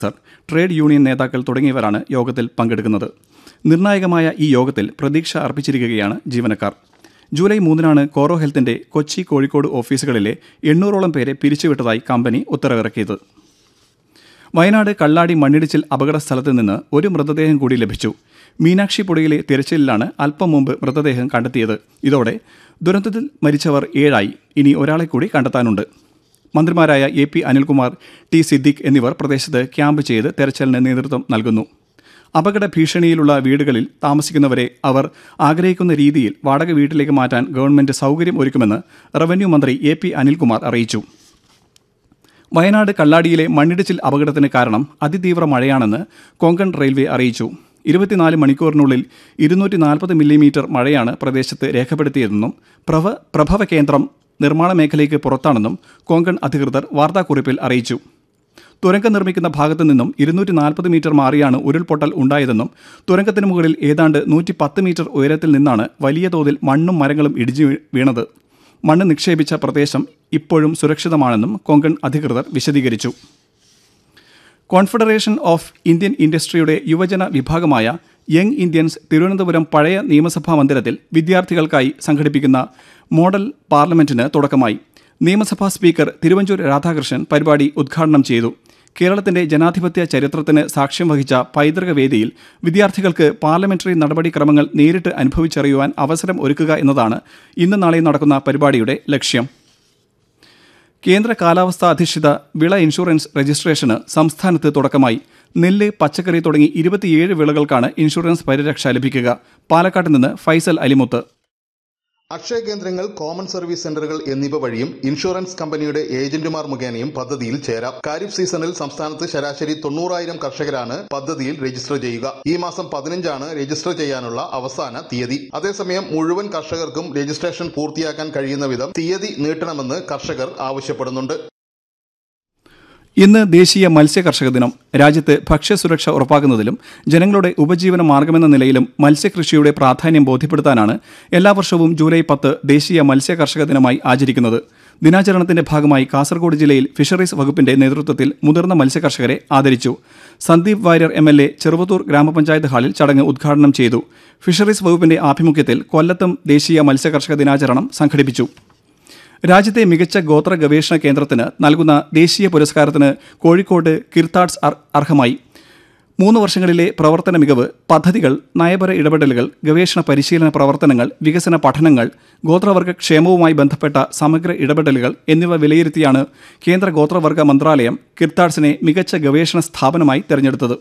sir trade union നേതാക്കൾ തുടങ്ങിയവരാണ് യോഗത്തിൽ പങ്കെടുക്കുന്നത് നിർണായകമായ ഈ യോഗത്തിൽ പ്രതീക്ഷ അർപ്പിച്ചിരിക്കുകയാണ് ജീവനക്കാർ ജൂലൈ മൂന്നിനാണ് കോറോ ഹെൽത്തിന്റെ കൊച്ചി കോഴിക്കോട് ഓഫീസുകളിലെ എണ്ണൂറോളം പേരെ പിരിച്ചുവിട്ടതായി കമ്പനി ഉത്തരവിറക്കിയത് വയനാട് കള്ളാടി മണ്ണിടിച്ചിൽ അപകട സ്ഥലത്ത് നിന്ന് ഒരു മൃതദേഹം കൂടി ലഭിച്ചു മീനാക്ഷി പുഴയിലെ തിരച്ചിലിലാണ് അല്പം മുമ്പ് മൃതദേഹം കണ്ടെത്തിയത് ഇതോടെ ദുരന്തത്തിൽ മരിച്ചവർ ഏഴായി ഇനി ഒരാളെ കൂടി കണ്ടെത്താനുണ്ട് മന്ത്രിമാരായ A P Anilkumar T Siddique എന്നിവർ പ്രദേശത്ത് ക്യാമ്പ് ചെയ്ത് തെരച്ചിലിന് നേതൃത്വം നൽകുന്നു അപകട ഭീഷണിയിലുള്ള വീടുകളിൽ താമസിക്കുന്നവരെ അവർ ആഗ്രഹിക്കുന്ന രീതിയിൽ വാടക വീട്ടിലേക്ക് മാറ്റാൻ ഗവൺമെന്റ് സൗകര്യം ഒരുക്കുമെന്ന് റവന്യൂ മന്ത്രി എ പി അനിൽകുമാർ അറിയിച്ചു വയനാട് കള്ളാടിയിലെ മണ്ണിടിച്ചിൽ അപകടത്തിന് കാരണം അതിതീവ്ര മഴയാണെന്ന് കൊങ്കൺ റെയിൽവേ അറിയിച്ചു ഇരുപത്തിനാല് മണിക്കൂറിനുള്ളിൽ ഇരുന്നൂറ്റി നാൽപ്പത് മില്ലിമീറ്റർ മഴയാണ് പ്രദേശത്ത് രേഖപ്പെടുത്തിയതെന്നും പ്രഭ പ്രഭവ കേന്ദ്രം നിർമ്മാണ മേഖലയ്ക്ക് പുറത്താണെന്നും കൊങ്കൺ അധികൃതർ വാർത്താക്കുറിപ്പിൽ അറിയിച്ചു തുരങ്കം നിർമ്മിക്കുന്ന ഭാഗത്തു നിന്നും ഇരുന്നൂറ്റി നാൽപ്പത് മീറ്റർ മാറിയാണ് ഉരുൾപൊട്ടൽ ഉണ്ടായതെന്നും തുരങ്കത്തിന് മുകളിൽ ഏതാണ്ട് നൂറ്റി പത്ത് മീറ്റർ ഉയരത്തിൽ നിന്നാണ് വലിയ തോതിൽ മണ്ണും മരങ്ങളും ഇടിഞ്ഞു വീ- വീണത് മണ്ണ് നിക്ഷേപിച്ച പ്രദേശം ഇപ്പോഴും സുരക്ഷിതമാണെന്നും കൊങ്കൺ അധികൃതർ വിശദീകരിച്ചു കോൺഫെഡറേഷൻ ഓഫ് ഇന്ത്യൻ ഇൻഡസ്ട്രിയുടെ യുവജന വിഭാഗമായ യങ് ഇന്ത്യൻസ് തിരുവനന്തപുരം പഴയ നിയമസഭാ മന്ദിരത്തിൽ വിദ്യാർത്ഥികൾക്കായി സംഘടിപ്പിക്കുന്ന മോഡൽ പാർലമെന്റിന് തുടക്കമായി നിയമസഭാ സ്പീക്കർ തിരുവഞ്ചൂർ രാധാകൃഷ്ണൻ പരിപാടി ഉദ്ഘാടനം ചെയ്തു കേരളത്തിന്റെ ജനാധിപത്യ ചരിത്രത്തിന് സാക്ഷ്യം വഹിച്ച പൈതൃക വേദിയിൽ വിദ്യാർത്ഥികൾക്ക് പാർലമെന്ററി നടപടിക്രമങ്ങൾ നേരിട്ട് അനുഭവിച്ചറിയുവാൻ അവസരം ഒരുക്കുക എന്നതാണ് ഇന്ന് നാളെയും നടക്കുന്ന പരിപാടിയുടെ ലക്ഷ്യം കേന്ദ്ര കാലാവസ്ഥാ അധിഷ്ഠിത വിള ഇൻഷുറൻസ് രജിസ്ട്രേഷന് സംസ്ഥാനത്ത് തുടക്കമായി നെല്ല് പച്ചക്കറി തുടങ്ങി ഇരുപത്തിയേഴ് വിളകൾക്കാണ് ഇൻഷുറൻസ് പരിരക്ഷ ലഭിക്കുക പാലക്കാട്ട് നിന്ന് ഫൈസൽ അലിമുത്ത് അക്ഷയ കേന്ദ്രങ്ങൾ കോമൺ സർവീസ് സെന്ററുകൾ എന്നിവ വഴിയും ഇൻഷുറൻസ് കമ്പനിയുടെ ഏജന്റുമാർ മുഖേനയും പദ്ധതിയിൽ ചേരാം ഖാരിഫ് സീസണിൽ സംസ്ഥാനത്ത് ശരാശരി തൊണ്ണൂറായിരം കർഷകരാണ് പദ്ധതിയിൽ രജിസ്റ്റർ ചെയ്യുക ഈ മാസം പതിനഞ്ചാണ് രജിസ്റ്റർ ചെയ്യാനുള്ള അവസാന തീയതി അതേസമയം മുഴുവൻ കർഷകർക്കും രജിസ്ട്രേഷൻ പൂർത്തിയാക്കാൻ കഴിയുന്ന വിധം തീയതി നീട്ടണമെന്ന് കർഷകർ ആവശ്യപ്പെടുന്നുണ്ട് ഇന്ന് ദേശീയ മത്സ്യ കർഷക ദിനം രാജ്യത്ത് ഭക്ഷ്യസുരക്ഷ ഉറപ്പാക്കുന്നതിലും ജനങ്ങളുടെ ഉപജീവന മാർഗമെന്ന നിലയിലും മത്സ്യകൃഷിയുടെ പ്രാധാന്യം ബോധ്യപ്പെടുത്താനാണ് എല്ലാ വർഷവും ജൂലൈ പത്ത് ദേശീയ മത്സ്യ കർഷക ദിനമായി ആചരിക്കുന്നത് ദിനാചരണത്തിന്റെ ഭാഗമായി കാസർഗോഡ് ജില്ലയിൽ ഫിഷറീസ് വകുപ്പിന്റെ നേതൃത്വത്തിൽ മുതിർന്ന മത്സ്യകർഷകരെ ആദരിച്ചു Sandeep Warrier M L A Cheruvathur ഗ്രാമപഞ്ചായത്ത് ഹാളിൽ ചടങ്ങ് ഉദ്ഘാടനം ചെയ്തു ഫിഷറീസ് വകുപ്പിന്റെ ആഭിമുഖ്യത്തിൽ കൊല്ലത്തും ദേശീയ മത്സ്യകർഷക ദിനാചരണം സംഘടിപ്പിച്ചു രാജ്യത്തെ മികച്ച ഗോത്ര ഗവേഷണ കേന്ദ്രത്തിന് നൽകുന്ന ദേശീയ പുരസ്കാരത്തിന് കോഴിക്കോട് കിർത്താഡ്സ് അർ- അർഹമായി മൂന്ന് വർഷങ്ങളിലെ പ്രവർത്തന മികവ് പദ്ധതികൾ നയപര ഇടപെടലുകൾ ഗവേഷണ പരിശീലന പ്രവർത്തനങ്ങൾ വികസന പഠനങ്ങൾ ഗോത്രവർഗ ക്ഷേമവുമായി ബന്ധപ്പെട്ട സമഗ്ര ഇടപെടലുകൾ എന്നിവ വിലയിരുത്തിയാണ് കേന്ദ്ര ഗോത്രവർഗ മന്ത്രാലയം കിർത്താഡ്സിനെ മികച്ച ഗവേഷണ സ്ഥാപനമായി തെരഞ്ഞെടുത്തത്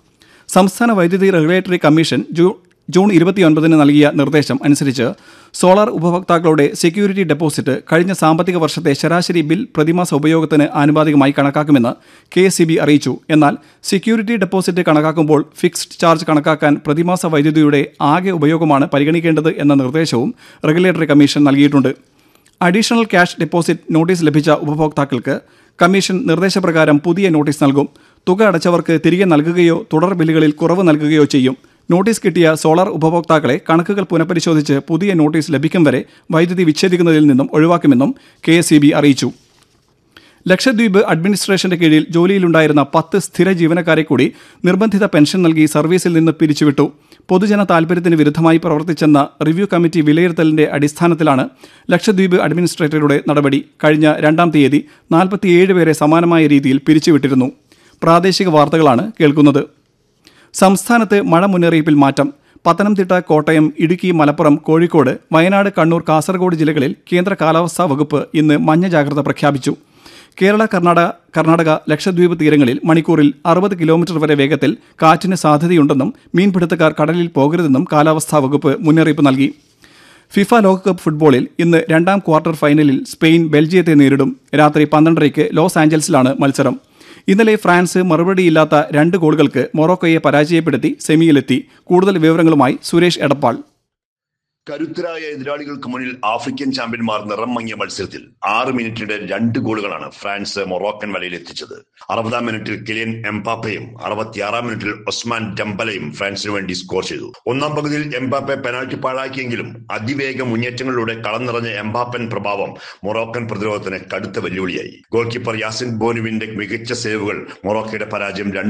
സംസ്ഥാന വൈദ്യുതി റെഗുലേറ്ററി കമ്മീഷൻ ജൂ- ജൂൺ ഇരുപത്തിയൊൻപതിന് നൽകിയ നിർദ്ദേശം അനുസരിച്ച് സോളാർ ഉപഭോക്താക്കളുടെ സെക്യൂരിറ്റി ഡെപ്പോസിറ്റ് കഴിഞ്ഞ സാമ്പത്തിക വർഷത്തെ ശരാശരി ബിൽ പ്രതിമാസ ഉപയോഗത്തിന് ആനുപാതികമായി കണക്കാക്കുമെന്ന് കെ അറിയിച്ചു എന്നാൽ സെക്യൂരിറ്റി ഡെപ്പോസിറ്റ് കണക്കാക്കുമ്പോൾ ഫിക്സ്ഡ് ചാർജ് കണക്കാക്കാൻ പ്രതിമാസ വൈദ്യുതിയുടെ ആകെ ഉപയോഗമാണ് പരിഗണിക്കേണ്ടത് എന്ന നിർദ്ദേശവും റെഗുലേറ്ററി കമ്മീഷൻ നൽകിയിട്ടുണ്ട് അഡീഷണൽ ക്യാഷ് ഡെപ്പോസിറ്റ് നോട്ടീസ് ലഭിച്ച ഉപഭോക്താക്കൾക്ക് കമ്മീഷൻ നിർദ്ദേശപ്രകാരം പുതിയ നോട്ടീസ് നൽകും തുക അടച്ചവർക്ക് തിരികെ നൽകുകയോ തുടർ ബില്ലുകളിൽ കുറവ് നൽകുകയോ ചെയ്യും നോട്ടീസ് കിട്ടിയ സോളാർ ഉപഭോക്താക്കളെ കണക്കുകൾ പുനഃപരിശോധിച്ച് പുതിയ നോട്ടീസ് ലഭിക്കും വരെ വൈദ്യുതി വിച്ഛേദിക്കുന്നതിൽ നിന്നും ഒഴിവാക്കുമെന്നും കെ അറിയിച്ചു ലക്ഷദ്വീപ് അഡ്മിനിസ്ട്രേഷന്റെ കീഴിൽ ജോലിയിലുണ്ടായിരുന്ന പത്ത് സ്ഥിര ജീവനക്കാരെ കൂടി നിർബന്ധിത പെൻഷൻ നൽകി സർവീസിൽ നിന്ന് പിരിച്ചുവിട്ടു പൊതുജന താൽപര്യത്തിന് വിരുദ്ധമായി പ്രവർത്തിച്ചെന്ന റിവ്യൂ കമ്മിറ്റി വിലയിരുത്തലിന്റെ അടിസ്ഥാനത്തിലാണ് ലക്ഷദ്വീപ് അഡ്മിനിസ്ട്രേറ്ററുടെ നടപടി കഴിഞ്ഞ രണ്ടാം തീയതി നാൽപ്പത്തിയേഴ് പേരെ സമാനമായ രീതിയിൽ പിരിച്ചുവിട്ടിരുന്നു പ്രാദേശിക വാർത്തകളാണ് കേൾക്കുന്നത് സംസ്ഥാനത്ത് മഴ മുന്നറിയിപ്പിൽ മാറ്റം പത്തനംതിട്ട കോട്ടയം ഇടുക്കി മലപ്പുറം കോഴിക്കോട് വയനാട് കണ്ണൂർ കാസർഗോഡ് ജില്ലകളിൽ കേന്ദ്ര കാലാവസ്ഥാ വകുപ്പ് ഇന്ന് മഞ്ഞ ജാഗ്രത പ്രഖ്യാപിച്ചു കേരള കർണാടക കർണാടക ലക്ഷദ്വീപ് തീരങ്ങളിൽ മണിക്കൂറിൽ അറുപത് കിലോമീറ്റർ വരെ വേഗത്തിൽ കാറ്റിന് സാധ്യതയുണ്ടെന്നും മീൻപിടുത്തക്കാർ കടലിൽ പോകരുതെന്നും കാലാവസ്ഥാ വകുപ്പ് മുന്നറിയിപ്പ് നൽകി ഫിഫ ലോകകപ്പ് ഫുട്ബോളിൽ ഇന്ന് രണ്ടാം ക്വാർട്ടർ ഫൈനലിൽ സ്പെയിൻ ബെൽജിയത്തെ നേരിടും രാത്രി പന്ത്രണ്ടരയ്ക്ക് ലോസ് ആഞ്ചൽസിലാണ് മത്സരം ഇന്നലെ ഫ്രാൻസ് മറുപടിയില്ലാത്ത രണ്ട് ഗോളുകൾക്ക് മൊറോക്കോയെ പരാജയപ്പെടുത്തി സെമിയിലെത്തി കൂടുതൽ വിവരങ്ങളുമായി സുരേഷ് എടപ്പാൾ കരുത്തരായ എതിരാളികൾക്ക് മുന്നിൽ ആഫ്രിക്കൻ ചാമ്പ്യന്മാർ നിറം മങ്ങിയ മത്സരത്തിൽ ആറ് മിനിറ്റിനിടെ രണ്ട് ഗോളുകളാണ് ഫ്രാൻസ് മൊറോക്കൻ വലയിൽ എത്തിച്ചത് അറുപതാം മിനിറ്റിൽ കിലിയൻ എംപാപ്പയും അറുപത്തിയാറാം മിനിറ്റിൽ ഒസ്മാൻ ഡംബലയും ഫ്രാൻസിന് വേണ്ടി സ്കോർ ചെയ്തു ഒന്നാം പകുതിയിൽ എംപാപ്പെ പെനാൽറ്റി പാഴാക്കിയെങ്കിലും അതിവേഗ മുന്നേറ്റങ്ങളിലൂടെ കളം നിറഞ്ഞ എംപാപ്പൻ പ്രഭാവം മൊറോക്കൻ പ്രതിരോധത്തിന് കടുത്ത വെല്ലുവിളിയായി ഗോൾ കീപ്പർ യാസിൻ ബോനുവിന്റെ മികച്ച സേവുകൾ മൊറോക്കയുടെ പരാജയം